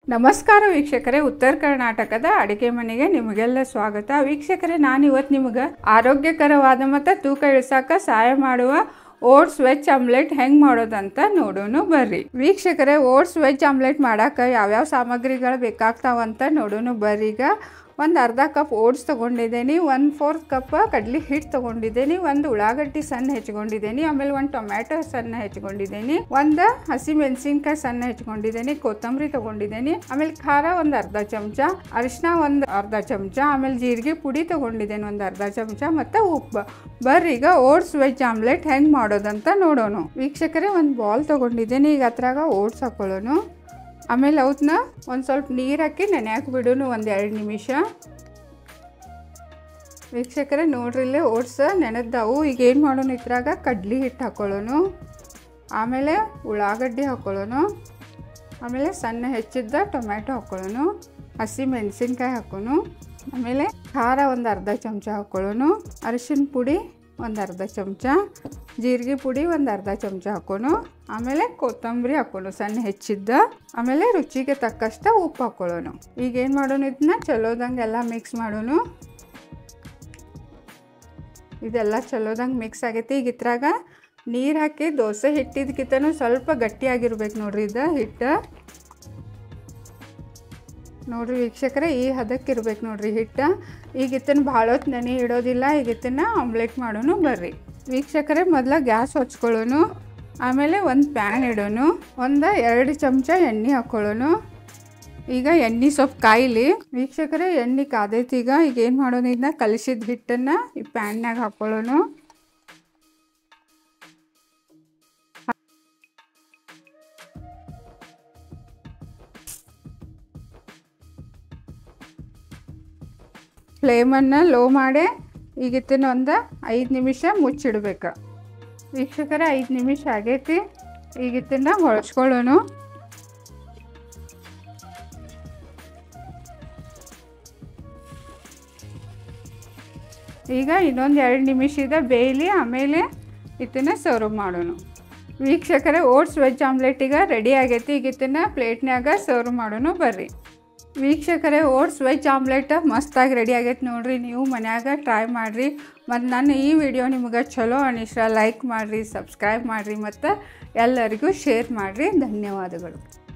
ನಮಸ್ಕಾರ ವೀಕ್ಷಕರೇ ಉತ್ತರ ಕರ್ನಾಟಕದ ಅಡಿಗೆ ಮನೆಗೆ ನಿಮಗೆಲ್ಲ ಸ್ವಾಗತ ವೀಕ್ಷಕರೇ ನಾನು ಇವತ್ತು ನಿಮಗೆ ಆರೋಗ್ಯಕರವಾದ ಮತ್ತು ತೂಕ ಇಳಿಸಾಕ ಸಹಾಯ ಮಾಡುವ ಓಟ್ಸ್ ವೆಜ್ ಆಮ್ಲೆಟ್ ಹೆಂಗೆ ಮಾಡೋದಂತ ನೋಡೋಣ ಬರ್ರಿ ವೀಕ್ಷಕರೇ ಓಟ್ಸ್ ವೆಜ್ ಆಮ್ಲೆಟ್ ಮಾಡಕ್ಕೆ ಯಾವ್ಯಾವ ಸಾಮಗ್ರಿಗಳು ಬೇಕಾಗ್ತಾವಂತ ನೋಡೋಣ ಬರ್ರಿ ಈಗ ಒಂದು ಅರ್ಧ ಕಪ್ ಓಟ್ಸ್ ತೊಗೊಂಡಿದ್ದೀನಿ ಒಂದು ಫೋರ್ತ್ ಕಪ್ ಕಡ್ಲಿ ಹಿಟ್ಟು ತೊಗೊಂಡಿದ್ದೀನಿ ಒಂದು ಉಳ್ಳಾಗಡ್ಡಿ ಸಣ್ಣ ಹೆಚ್ಕೊಂಡಿದ್ದೀನಿ ಆಮೇಲೆ ಒಂದು ಟೊಮ್ಯಾಟೊ ಸಣ್ಣ ಹೆಚ್ಕೊಂಡಿದ್ದೀನಿ ಒಂದು ಹಸಿ ಮೆಣಸಿನ್ಕಾಯಿ ಸಣ್ಣ ಹೆಚ್ಕೊಂಡಿದ್ದೀನಿ ಕೊತ್ತಂಬರಿ ತೊಗೊಂಡಿದ್ದೀನಿ ಆಮೇಲೆ ಖಾರ ಒಂದು ಅರ್ಧ ಚಮಚ ಅರಿಶಿನ ಒಂದು ಅರ್ಧ ಚಮಚ ಆಮೇಲೆ ಜೀರಿಗೆ ಪುಡಿ ತೊಗೊಂಡಿದ್ದೀನಿ ಒಂದು ಅರ್ಧ ಚಮಚ ಮತ್ತು ಉಪ್ಪು ಬರ್ರಿ ಈಗ ಓಟ್ಸ್ ವೆಜ್ ಆಮ್ಲೆಟ್ ಹೆಂಗೆ ಮಾಡೋದಂತ ನೋಡೋಣ ವೀಕ್ಷಕರೇ ಒಂದು ಬಾಲ್ ತೊಗೊಂಡಿದ್ದೀನಿ ಈಗ ಅದ್ರಾಗ ಓಟ್ಸ್ ಹಾಕೊಳ್ಳೋಣ ಆಮೇಲೆ ಅವನ್ನ ಒಂದು ಸ್ವಲ್ಪ ನೀರು ಹಾಕಿ ನೆನೆಯಾಕೆ ಬಿಡೋನು ಒಂದು ಎರಡು ನಿಮಿಷ ವೀಕ್ಷಕರೇ ನೋಡ್ರಿ ಇಲ್ಲೇ ಓಟ್ಸ್ ನೆನೆದ್ದಾವು ಈಗ ಏನು ಮಾಡೋಣ ಇದ್ರಾಗ ಕಡ್ಲಿ ಹಿಟ್ಟು ಹಾಕೊಳ್ಳೋಣ ಆಮೇಲೆ ಉಳ್ಳಾಗಡ್ಡಿ ಹಾಕೊಳ್ಳೋಣ ಆಮೇಲೆ ಸಣ್ಣ ಹೆಚ್ಚಿದ್ದ ಟೊಮ್ಯಾಟೊ ಹಾಕೊಳ್ಳೋಣ ಹಸಿ ಮೆಣಸಿನ್ಕಾಯಿ ಹಾಕೋಣ ಆಮೇಲೆ ಖಾರ ಒಂದು ಅರ್ಧ ಚಮಚ ಹಾಕೊಳ್ಳೋಣ ಅರಿಶಿನ ಪುಡಿ ಒಂದು ಅರ್ಧ ಚಮಚ ಜೀರಿಗೆ ಪುಡಿ ಒಂದು ಅರ್ಧ ಚಮಚ ಹಾಕೋನು ಆಮೇಲೆ ಕೊತ್ತಂಬರಿ ಹಾಕೋನು ಸಣ್ಣ ಹೆಚ್ಚಿದ್ದ ಆಮೇಲೆ ರುಚಿಗೆ ತಕ್ಕಷ್ಟ ಉಪ್ಪು ಹಾಕೊಳ್ಳೋನು ಈಗ ಏನು ಮಾಡೋಣ ಇದನ್ನ ಚಲೋದಂಗೆ ಎಲ್ಲ ಮಿಕ್ಸ್ ಮಾಡೋನು ಇದೆಲ್ಲ ಚಲೋದಂಗೆ ಮಿಕ್ಸ್ ಆಗೈತಿ ಈಗ ಇದ್ರಾಗ ನೀರು ಹಾಕಿ ದೋಸೆ ಹಿಟ್ಟಿದ್ಕಿಂತನೂ ಸ್ವಲ್ಪ ಗಟ್ಟಿಯಾಗಿರ್ಬೇಕು ನೋಡ್ರಿ ಇದು ಹಿಟ್ಟು ನೋಡ್ರಿ ವೀಕ್ಷಕರೇ ಈ ಹದಕ್ಕೆ ಇರ್ಬೇಕು ನೋಡ್ರಿ ಹಿಟ್ಟು ಈಗ ಇತ್ತನ ಭಾಳ ಹೊತ್ತು ನೆನೆ ಇಡೋದಿಲ್ಲ ಈಗ ಇತ್ತನ್ನ ಆಮ್ಲೆಟ್ ಮಾಡೋನು ಬರ್ರಿ ವೀಕ್ಷಕರೇ ಮೊದಲ ಗ್ಯಾಸ್ ಹಚ್ಕೊಳ್ಳೋನು ಆಮೇಲೆ ಒಂದು ಪ್ಯಾನ್ ಇಡೋನು ಒಂದು ಎರಡು ಚಮಚ ಎಣ್ಣೆ ಹಾಕ್ಕೊಳ್ಳೋನು ಈಗ ಎಣ್ಣೆ ಸ್ವಲ್ಪ ಕಾಯಿಲಿ ವೀಕ್ಷಕರೇ ಎಣ್ಣೆ ಕಾದೈತಿ ಈಗ ಈಗ ಏನು ಮಾಡೋನು ಇದನ್ನ ಕಲಿಸಿದ ಹಿಟ್ಟನ್ನು ಈ ಪ್ಯಾನ್ನಾಗ ಹಾಕ್ಕೊಳ್ಳೋನು ಫ್ಲೇಮನ್ನು ಲೋ ಮಾಡಿ ಈಗ ಇದನ್ನ ಒಂದು ಐದು ನಿಮಿಷ ಮುಚ್ಚಿಡ್ಬೇಕು ವೀಕ್ಷಕರೇ ಐದು ನಿಮಿಷ ಆಗೈತಿ ಈಗ ಇದನ್ನ ಹೊಳ್ಸ್ಕೊಳ್ಳೋಣ ಈಗ ಇನ್ನೊಂದು ಎರಡು ನಿಮಿಷದ ಬೇಯಲಿ ಆಮೇಲೆ ಇದನ್ನ ಸರ್ವ್ ಮಾಡೋಣ ವೀಕ್ಷಕರೇ ಓಟ್ಸ್ ವೆಜ್ ಆಮ್ಲೆಟಿಗೆ ರೆಡಿ ಆಗೈತಿ ಈಗ ಇದನ್ನ ಪ್ಲೇಟ್ನ್ಯಾಗ ಸರ್ವ್ ಮಾಡೋಣ ಬರ್ರಿ ವೀಕ್ಷಕರೇ ಓಟ್ಸ್ ವೆಜ್ ಆಮ್ಲೆಟ್ ಮಸ್ತಾಗಿ ರೆಡಿ ಆಗೈತೆ ನೋಡ್ರಿ ನೀವು ಮನ್ಯಾಗ ಟ್ರೈ ಮಾಡಿರಿ ಮತ್ತು ನನ್ನ ಈ ವಿಡಿಯೋ ನಿಮಗೆ ಚಲೋ ಅನಿಸ್ರ ಲೈಕ್ ಮಾಡಿರಿ ಸಬ್ಸ್ಕ್ರೈಬ್ ಮಾಡಿರಿ ಮತ್ತು ಎಲ್ಲರಿಗೂ ಶೇರ್ ಮಾಡಿರಿ ಧನ್ಯವಾದಗಳು